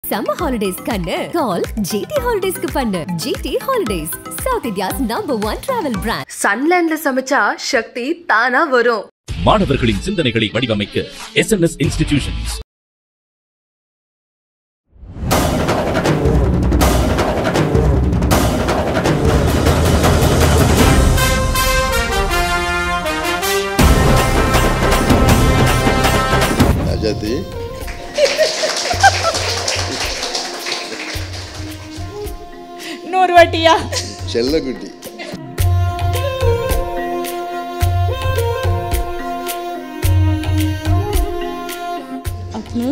Summer holidays கண்ணு கால் GT ஹாலிடேஸ்க்கு பண்ணு GT holidays south India's number one travel brand சன்லேண்ட்ல சமைச்சா சக்தி தானா வரும் மாணவர்களின் சிந்தனைகளை வடிவமைக்க எஸ் என் எஸ் இன்ஸ்டிடியூஷன்ஸ் ராஜாத்தி இன்னொரு வாட்டியா செல்லக்குட்டி அப்னு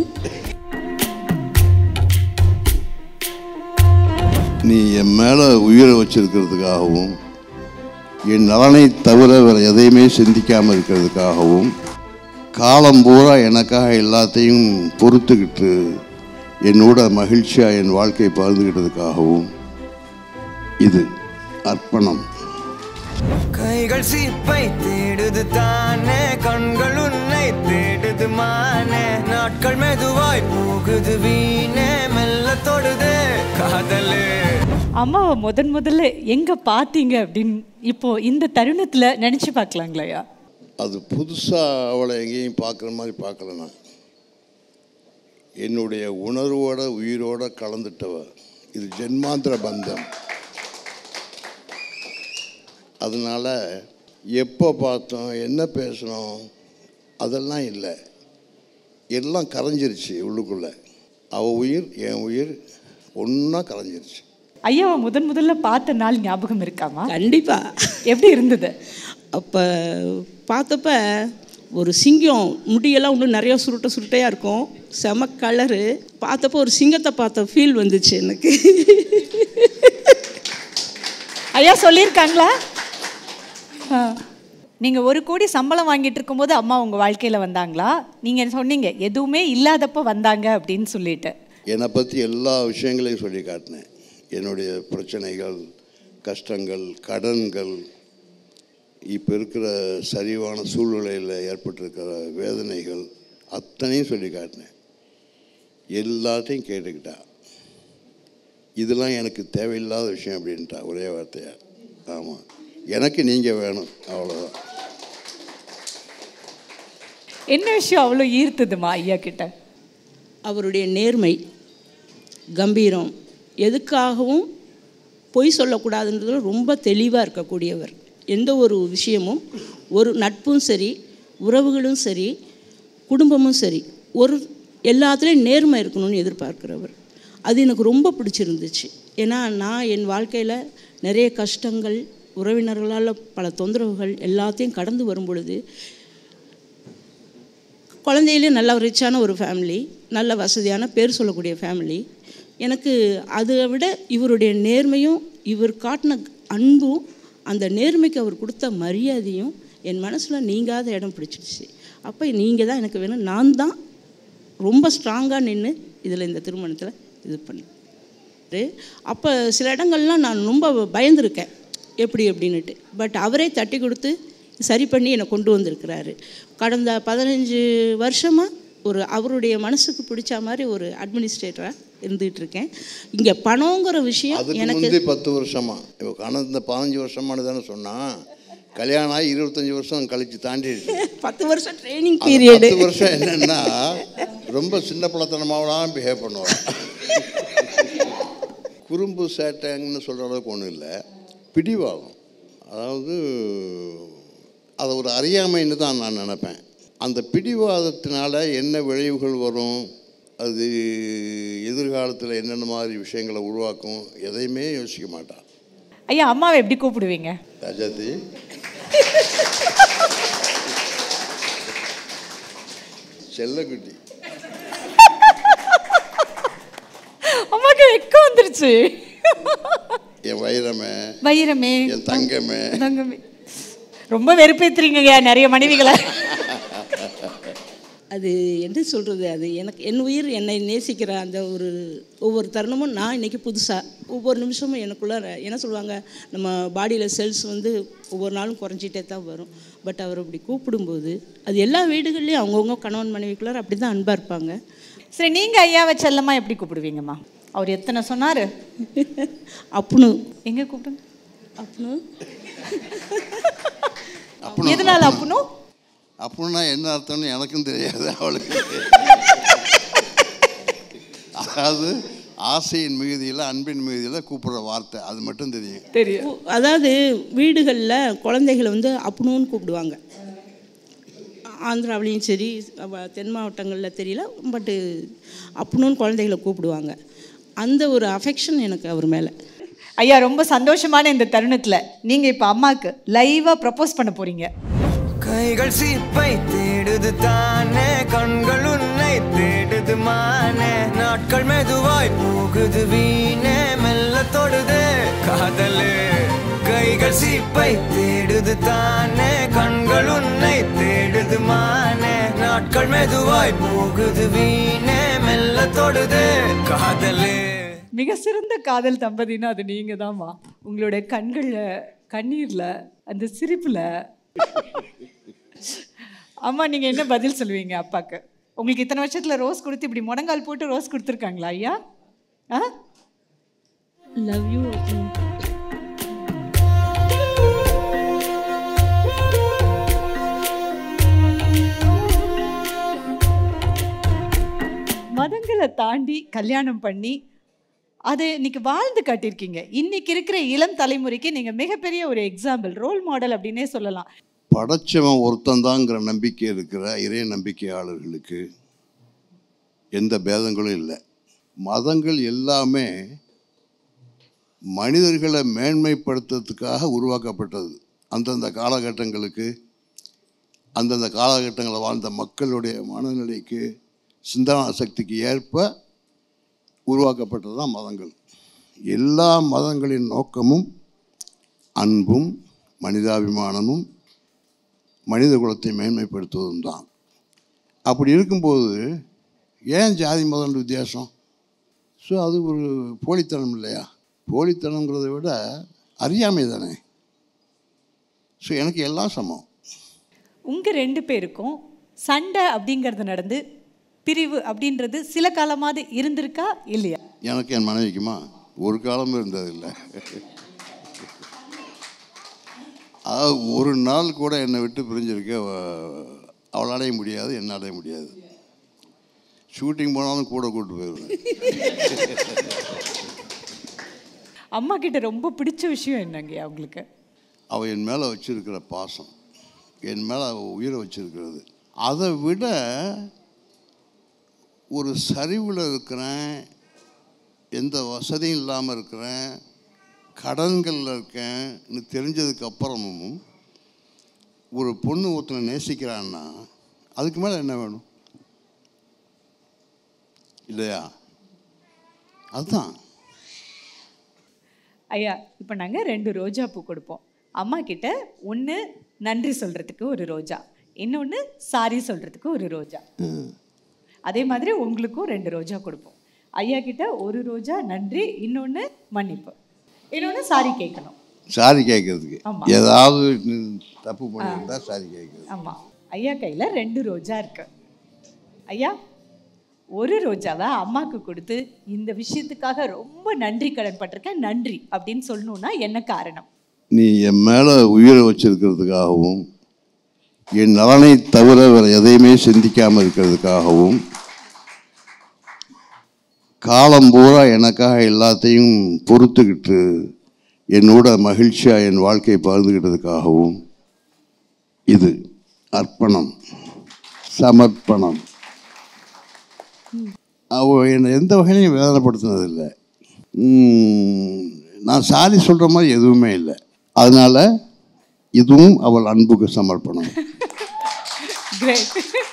நீ என் மேலே உயிரை வச்சிருக்கிறதுக்காகவும் என் நலனை தவிர வேறு எதையுமே சிந்திக்காமல் இருக்கிறதுக்காகவும் காலம் பூரா எனக்காக எல்லாத்தையும் பொறுத்துக்கிட்டு என்னோட மகிழ்ச்சியாக என் வாழ்க்கையை பகிர்ந்துக்கிட்டதுக்காகவும் இது அர்ப்பணம் கைகள் சீப்பை தேடுது தானே கண்கள் உன்னை தேடுது மானே நாட்கள் மெதுவாய் போகுது வீணே மெல்ல தொடுது காதலே அம்மாவை முதன் முதல்ல எங்க பார்த்தீங்க அப்படின்னு இப்போ இந்த தருணத்துல நினைச்சு பார்க்கலாங்களையா அது புதுசாக அவளை எங்கேயும் பார்க்குற மாதிரி பார்க்கல நான் என்னுடைய உணர்வோட உயிரோட கலந்துட்டவ இது ஜென்மாந்திர பந்தம் அதனால் எப்போ பார்த்தோம் என்ன பேசணும் அதெல்லாம் இல்லை எல்லாம் கரைஞ்சிருச்சு உள்ளுக்குள்ளே அவள் உயிர் என் உயிர் ஒன்றா கரைஞ்சிருச்சு ஐயாவை முதன் முதல்ல பார்த்த நாள் ஞாபகம் இருக்காமா கண்டிப்பா எப்படி இருந்தது அப்போ பார்த்தப்ப ஒரு சிங்கம் முடியெல்லாம் இன்னும் நிறைய சுருட்ட சுருட்டையாக இருக்கும் செம கலரு பார்த்தப்போ ஒரு சிங்கத்தை பார்த்த ஃபீல் வந்துச்சு எனக்கு ஐயா சொல்லியிருக்காங்களா ஆ. நீங்க ஒரு கோடி சம்பளம் வாங்கிட்டு இருக்கும்போது அம்மா உங்க வாழ்க்கையில வந்தாங்களா நீங்க சொன்னீங்க எதுவுமே இல்லாதப்ப வந்தாங்க அப்படின்னு சொல்லிட்டு என்னை பற்றி எல்லா விஷயங்களையும் சொல்லி காட்டினேன் என்னுடைய பிரச்சனைகள் கஷ்டங்கள் கடன்கள் இப்போ இருக்கிற சரிவான சூழ்நிலையில் ஏற்பட்டிருக்கிற வேதனைகள் அத்தனையும் சொல்லி காட்டினேன் எல்லாத்தையும் கேட்டுக்கிட்டா இதெல்லாம் எனக்கு தேவையில்லாத விஷயம் அப்படின்ட்டா ஒரே வார்த்தையா ஆமாம் எனக்கு நீங்கள் வேணும் அவ்வளோதான் என்ன விஷயம் அவ்வளோ ஈர்த்ததுமா ஐயா கிட்ட அவருடைய நேர்மை கம்பீரம் எதுக்காகவும் பொய் சொல்லக்கூடாதுன்றதுல ரொம்ப தெளிவாக இருக்கக்கூடியவர் எந்த ஒரு விஷயமும் ஒரு நட்பும் சரி உறவுகளும் சரி குடும்பமும் சரி ஒரு எல்லாத்துலேயும் நேர்மை இருக்கணும்னு எதிர்பார்க்கிறவர் அது எனக்கு ரொம்ப பிடிச்சிருந்துச்சு ஏன்னா நான் என் வாழ்க்கையில் நிறைய கஷ்டங்கள் உறவினர்களால் பல தொந்தரவுகள் எல்லாத்தையும் கடந்து வரும் பொழுது குழந்தையிலே நல்ல ரிச்சான ஒரு ஃபேமிலி நல்ல வசதியான பேர் சொல்லக்கூடிய ஃபேமிலி எனக்கு அதை விட இவருடைய நேர்மையும் இவர் காட்டின அன்பும் அந்த நேர்மைக்கு அவர் கொடுத்த மரியாதையும் என் மனசில் நீங்காத இடம் பிடிச்சிடுச்சு அப்போ நீங்கள் தான் எனக்கு வேணும் நான் தான் ரொம்ப ஸ்ட்ராங்காக நின்று இதில் இந்த திருமணத்தில் இது பண்ணேன் அப்போ சில இடங்கள்லாம் நான் ரொம்ப பயந்துருக்கேன் எப்படி அப்படின்னுட்டு பட் அவரே தட்டி கொடுத்து சரி பண்ணி என்னை கொண்டு வந்திருக்கிறாரு கடந்த பதினஞ்சு வருஷமாக ஒரு அவருடைய மனசுக்கு பிடிச்ச மாதிரி ஒரு அட்மினிஸ்ட்ரேட்டராக இருந்துகிட்டு இருக்கேன் இங்கே பணங்கிற விஷயம் அதுக்கு எனக்கு முந்தி பத்து வருஷமா இப்போ கடந்த பதினஞ்சு வருஷமானு தானே சொன்னான் கல்யாணம் ஆகி இருபத்தஞ்சி வருஷம் கழிச்சு தாண்டிடுச்சு பத்து வருஷம் ட்ரைனிங் அந்த பீரியடு பத்து வருஷம் என்னன்னா ரொம்ப சின்ன பிள்ளைத்தனமாவெல்லாம் பிஹேவ் பண்ணுவான் குறும்பு சேட்டைங்கன்னு சொல்கிற அளவுக்கு ஒன்றும் இல்லை பிடிவாதம் அதாவது அதை ஒரு அறியாமைன்னு தான் நான் நினைப்பேன் அந்த பிடிவாதத்தினால என்ன விளைவுகள் வரும் அது எதிர்காலத்தில் என்னென்ன மாதிரி விஷயங்களை உருவாக்கும் எதையுமே யோசிக்க மாட்டான் ஐயா அம்மாவை எப்படி கூப்பிடுவீங்க ராஜாத்தி செல்லக்குட்டி அம்மாக்கு வெக்கம் வந்துருச்சு என் வைரமே வைரமே என் தங்கமே தங்கமே ரொம்ப வெறுப்பேத்துறீங்க நிறைய மனைவிகளை அது என்ன சொல்கிறது அது எனக்கு என் உயிர் என்னை நேசிக்கிற அந்த ஒரு ஒவ்வொரு தருணமும் நான் இன்றைக்கி புதுசாக ஒவ்வொரு நிமிஷமும் எனக்குள்ளே என்ன சொல்லுவாங்க நம்ம பாடியில் செல்ஸ் வந்து ஒவ்வொரு நாளும் குறைஞ்சிட்டே தான் வரும் பட் அவர் அப்படி கூப்பிடும்போது அது எல்லா வீடுகள்லேயும் அவங்கவுங்க கணவன் மனைவிக்குள்ளார அப்படி தான் அன்பாக இருப்பாங்க சரி நீங்க ஐயாவை செல்லமா எப்படி கூப்பிடுவீங்கம்மா அவர் எத்தனை சொன்னாரு அப்புனு எங்க கூப்பிடுங்க அப்புனு அப்புறம் எதனால அப்பனும் அப்படின்னா என்ன அர்த்தம்னு எனக்கும் தெரியாது அவளுக்கு அதாவது ஆசையின் மிகுதியில் அன்பின் மிகுதியில் கூப்பிடுற வார்த்தை அது மட்டும் தெரியும் தெரியும் அதாவது வீடுகளில் குழந்தைகளை வந்து அப்புனுன்னு கூப்பிடுவாங்க ஆந்திராவிலையும் சரி அவ- தென் மாவட்டங்களில் தெரியல பட்டு அப்புனுன்னு குழந்தைகளை கூப்பிடுவாங்க அந்த ஒரு அஃபெக்ஷன் எனக்கு அவர் மேலே ஐயா ரொம்ப சந்தோஷமான இந்த தருணத்துல நீங்க இப்ப அம்மாக்கு லைவா ப்ரப்போஸ் பண்ண போறீங்க கைகள் சீப்பை தேடுது தானே கண்கள் உன்னை தேடுது மானே நாட்கள் மெதுவாய் போகுது வீணே மெல்ல தொடுதே காதலே கைகள் சீப்பை தேடுது தானே கண்கள் உன்னை தேடுது மானே நாட்கள் மெதுவாய் போகுது வீணே மெல்ல தொடுதே காதலே மிக சிறந்த காதல் தம்பதினா அது நீங்க தான்மா உங்களுடைய கண்கள்ல கண்ணீர்ல அந்த சிரிப்புல அம்மா நீங்க என்ன பதில் சொல்லுவீங்க அப்பாக்கு உங்களுக்கு இத்தனை வருஷத்துல ரோஸ் கொடுத்து இப்படி முடங்கால் போட்டு ரோஸ் கொடுத்துருக்காங்களா ஐயா ஆ லவ் யூ மதங்களை தாண்டி கல்யாணம் பண்ணி அதை இன்னைக்கு வாழ்ந்து காட்டியிருக்கீங்க இன்னைக்கு இருக்கிற இளம் தலைமுறைக்கு நீங்க மிகப்பெரிய ஒரு எக்ஸாம்பிள் ரோல் மாடல் அப்படின்னே சொல்லலாம் படைச்சவன் ஒருத்தந்தாங்கிற நம்பிக்கை இருக்கிற இறை நம்பிக்கையாளர்களுக்கு எந்த பேதங்களும் இல்லை மதங்கள் எல்லாமே மனிதர்களை மேன்மைப்படுத்துறதுக்காக உருவாக்கப்பட்டது அந்தந்த காலகட்டங்களுக்கு அந்தந்த காலகட்டங்களில் வாழ்ந்த மக்களுடைய மனநிலைக்கு சிந்தனா சக்திக்கு ஏற்ப உருவாக்கப்பட்டது தான் மதங்கள் எல்லா மதங்களின் நோக்கமும் அன்பும் மனிதாபிமானமும் மனித குலத்தை மேன்மைப்படுத்துவதும் தான் அப்படி இருக்கும்போது ஏன் ஜாதி மதம் வித்தியாசம் ஸோ அது ஒரு போலித்தனம் இல்லையா போலித்தனங்கிறத விட அறியாமை தானே ஸோ எனக்கு எல்லாம் சமம் உங்க ரெண்டு பேருக்கும் சண்டை அப்படிங்கிறது நடந்து பிரிவு அப்படின்றது சில காலமாவது இருந்திருக்கா இல்லையா எனக்கு என் மனைவிக்குமா ஒரு காலமும் இருந்ததில்லை அதாவது ஒரு நாள் கூட என்னை விட்டு பிரிஞ்சிருக்க அவ- அவளாலேய முடியாது என்னாலே முடியாது ஷூட்டிங் போனாலும் கூட கூட்டு போயிடுவேன் அம்மா கிட்ட ரொம்ப பிடிச்ச விஷயம் என்னங்கய்யா உங்களுக்கு அவள் என் மேலே வச்சிருக்கிற பாசம் என் மேலே அவள் உயிரை வச்சிருக்கிறது அதை விட ஒரு சரிவில் இருக்கிறேன் எந்த வசதியும் இல்லாமல் இருக்கிறேன் கடன்களில் இருக்கேன்னு தெரிஞ்சதுக்கு அப்புறமும் ஒரு பொண்ணு ஒருத்தனை நேசிக்கிறான்னா அதுக்கு மேலே என்ன வேணும் இல்லையா அதுதான் ஐயா இப்போ நாங்கள் ரெண்டு ரோஜா பூ கொடுப்போம் அம்மா கிட்ட ஒன்று நன்றி சொல்கிறதுக்கு ஒரு ரோஜா இன்னொன்று சாரி சொல்கிறதுக்கு ஒரு ரோஜா அதே மாதிரி உங்களுக்கும் ரெண்டு ரோஜா கொடுப்போம் ஐயா கிட்ட ஒரு ரோஜா நன்றி இன்னொன்று மன்னிப்பு இன்னொன்று சாரி கேட்கணும் சாரி கேட்கறதுக்கு ஆமா. ஏதாவது தப்பு பண்ணியிருந்தா சாரி கேட்குறது ஆமாம் ஐயா கையில் ரெண்டு ரோஜா இருக்கு ஐயா ஒரு ரோஜாவை அம்மாவுக்கு கொடுத்து இந்த விஷயத்துக்காக ரொம்ப நன்றி கடன் பட்டிருக்கேன் நன்றி அப்படின்னு சொல்லணும்னா என்ன காரணம் நீ என் மேலே உயிரை வச்சிருக்கிறதுக்காகவும் என் நலனை தவிர வேறு எதையுமே சிந்திக்காமல் இருக்கிறதுக்காகவும் காலம் பூரா எனக்காக எல்லாத்தையும் பொறுத்துக்கிட்டு என்னோட மகிழ்ச்சியாக என் வாழ்க்கையை பகிர்ந்துக்கிட்டதுக்காகவும் இது அர்ப்பணம் சமர்ப்பணம் அவ என்னை எந்த வகையிலையும் வேதனைப்படுத்தினதில்லை உம், நான் சாரி சொல்கிற மாதிரி எதுவுமே இல்லை அதனால் இதுவும் அவள் அன்புக்கு சமர்ப்பணம் கிரேட்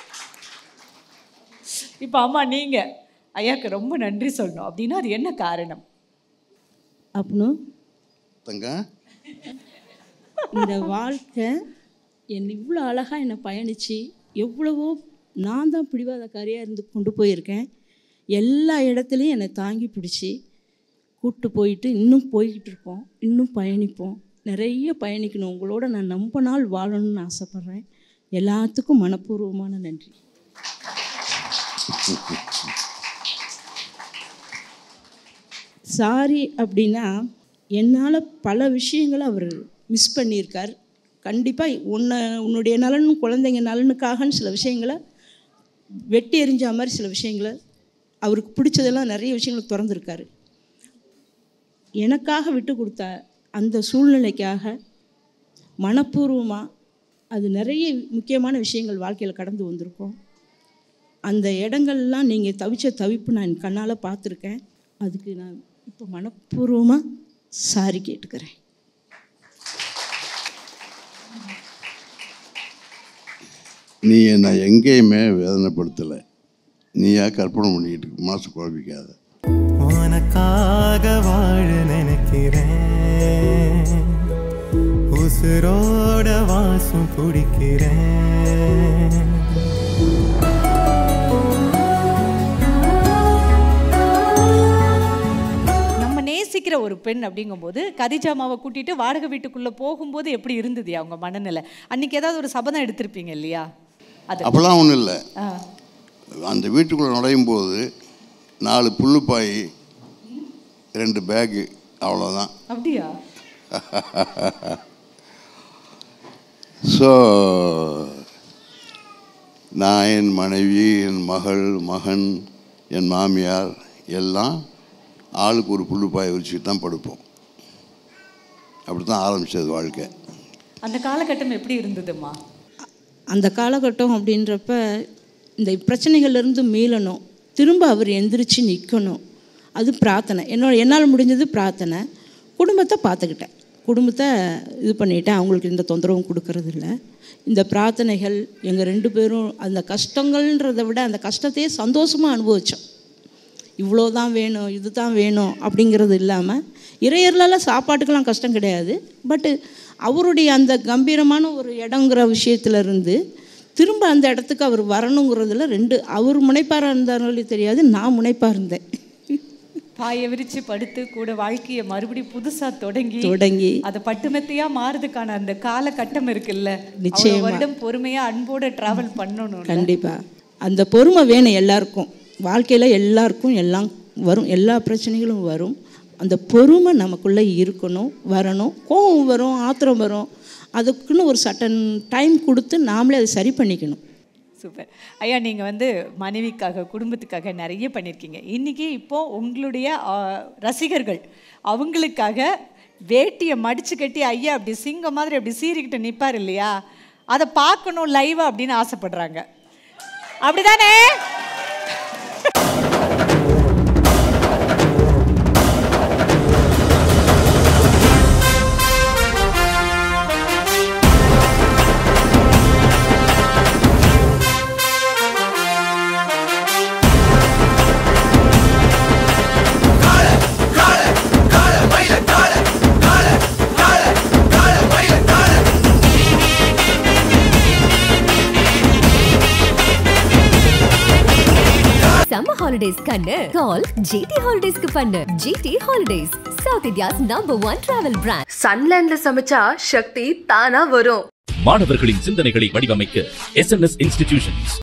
இப்போ அம்மா நீங்க ஐயாக்கு ரொம்ப நன்றி சொல்லணும் அப்படின்னா அது என்ன காரணம் அப்புனு தங்க இந்த வாழ்க்கை என் இவ்வளோ அழகாக என்னை பயணித்து எவ்வளவோ நான் தான் பிடிவாதக்காரியாக இருந்து கொண்டு போயிருக்கேன் எல்லா இடத்துலையும் என்னை தாங்கி பிடிச்சி கூட்டு போயிட்டு இன்னும் போய்கிட்டு இருப்போம் இன்னும் பயணிப்போம் நிறைய பயணிக்கணும் உங்களோட நான் ரொம்ப நாள் வாழணும்னு ஆசைப்பட்றேன் எல்லாத்துக்கும் மனப்பூர்வமான நன்றி சாரி அப்படின்னா என்னால் பல விஷயங்களை அவர் மிஸ் பண்ணியிருக்கார் கண்டிப்பாக உன்னை உன்னுடைய நலன் குழந்தைங்க நலனுக்காகன்னு சில விஷயங்களை வெட்டி எறிஞ்ச மாதிரி சில விஷயங்களை அவருக்கு பிடிச்சதெல்லாம் நிறைய விஷயங்களை திறந்துருக்காரு எனக்காக விட்டு கொடுத்த அந்த சூழ்நிலைக்காக மனப்பூர்வமாக அது நிறைய முக்கியமான விஷயங்கள் வாழ்க்கையில் கடந்து வந்திருக்கோம் அந்த இடங்கள்லாம் நீங்கள் தவிச்ச தவிப்பு நான் என் கண்ணால் பார்த்துருக்கேன் அதுக்கு நான் இப்போ மனப்பூர்வமாக சாரி கேட்டுக்கிறேன் நீ என்னை எங்கேயுமே வேதனைப்படுத்தலை நீயா கற்பனை பண்ணிக்கிட்டு இருக்க, மனசு குழப்பிக்காத உனக்காக வாழ நினைக்கிறேன் உசுரோட வாசம் குடிக்கிறேன் நம்ம நேசிக்கிற ஒரு பெண் அப்படிங்கும்போது கதிஜாமாவை கூட்டிட்டு வாடகை வீட்டுக்குள்ள போகும்போது எப்படி இருந்தது அவங்க மனநிலை அன்னைக்கு ஏதாவது ஒரு சபதம் எடுத்திருப்பீங்க இல்லையா அது அப்போல்லாம் ஒன்றும் இல்லை ஆ. அந்த வீட்டுக்குள்ளே நுழையும் போது நாலு புல்லுப்பாய் ரெண்டு பேகு அவ்வளோதான் அப்படியா ஸோ நான் என் மனைவி என் மகள் மகன் என் மாமியார் எல்லாம் ஆளுக்கு ஒரு புல்லுப்பாயை விரிச்சுட்டு தான் படுப்போம் அப்படி தான் ஆரம்பித்தது வாழ்க்கை அந்த காலகட்டம் எப்படி இருந்ததுமா அந்த காலகட்டம் அப்படின்றப்ப இந்த பிரச்சனைகள்லேருந்து மீளணும் திரும்ப அவர் எந்திரிச்சு நிற்கணும் அது பிரார்த்தனை என்னோட என்னால் முடிஞ்சது பிரார்த்தனை குடும்பத்தை பார்த்துக்கிட்டேன் குடும்பத்தை இது பண்ணிட்டேன் அவங்களுக்கு எந்த தொந்தரவும் கொடுக்கறது இல்ல இந்த பிரார்த்தனைகள் எங்கள் ரெண்டு பேரும் அந்த கஷ்டங்கள்ன்றதை விட அந்த கஷ்டத்தையே சந்தோஷமாக அனுபவித்தோம் இவ்வளோ தான் வேணும் இது தான் வேணும் அப்படிங்கிறது இல்லாமல் இறையர்லாம் சாப்பாட்டுக்கெல்லாம் கஷ்டம் கிடையாது பட்டு அவருடைய அந்த கம்பீரமான ஒரு இடங்கிற விஷயத்துல இருந்து திரும்ப அந்த இடத்துக்கு அவர் வரணுங்கிறதுல ரெண்டு அவர் முனைப்பாராக இருந்தாலும் தெரியாது நான் முனைப்பாக இருந்தேன் பாயை விரிச்சு படுத்து கூட வாழ்க்கையை மறுபடியும் புதுசா தொடங்கி தொடங்கி அது பட்டுமெத்தையா மாறுறதுக்கான அந்த காலகட்டம் இருக்குல்ல அவ்வளவு நிச்சயமா. வருடம் பொறுமையா அன்போட டிராவல் பண்ணணும் கண்டிப்பாக அந்த பொறுமை வேணும் எல்லாருக்கும் வாழ்க்கையில் எல்லாருக்கும் எல்லாம் வரும் எல்லா பிரச்சனைகளும் வரும் அந்த பொறுமை நமக்குள்ளே இருக்கணும் வரணும் கோபம் வரும் ஆத்திரம் வரும் அதுக்குன்னு ஒரு சட்டன் டைம் கொடுத்து நாமளே அதை சரி பண்ணிக்கணும் சூப்பர் ஐயா நீங்கள் வந்து மனைவிக்காக குடும்பத்துக்காக நிறைய பண்ணியிருக்கீங்க இன்றைக்கி இப்போ உங்களுடைய ஆ, ரசிகர்கள் அவங்களுக்காக வேட்டியை மடிச்சு கட்டி ஐயா அப்படி சிங்கம் மாதிரி அப்படி சீறிக்கிட்டு நிற்பார் இல்லையா அதை பார்க்கணும் லைவாக அப்படின்னு ஆசைப்படுறாங்க அப்படிதானே சம்மர் ஹாலிடேஸ் கண்ணு கால் ஜிடி ஹாலிடேஸ்க்கு பண்ணு GT holidays south India's number one travel brand சன்லேண்ட்ல சமைச்சா சக்தி தானா வரும் மாணவர்களின் சிந்தனைகளை வடிவமைக்க எஸ் என் எஸ் இன்ஸ்டிடியூஷன்ஸ்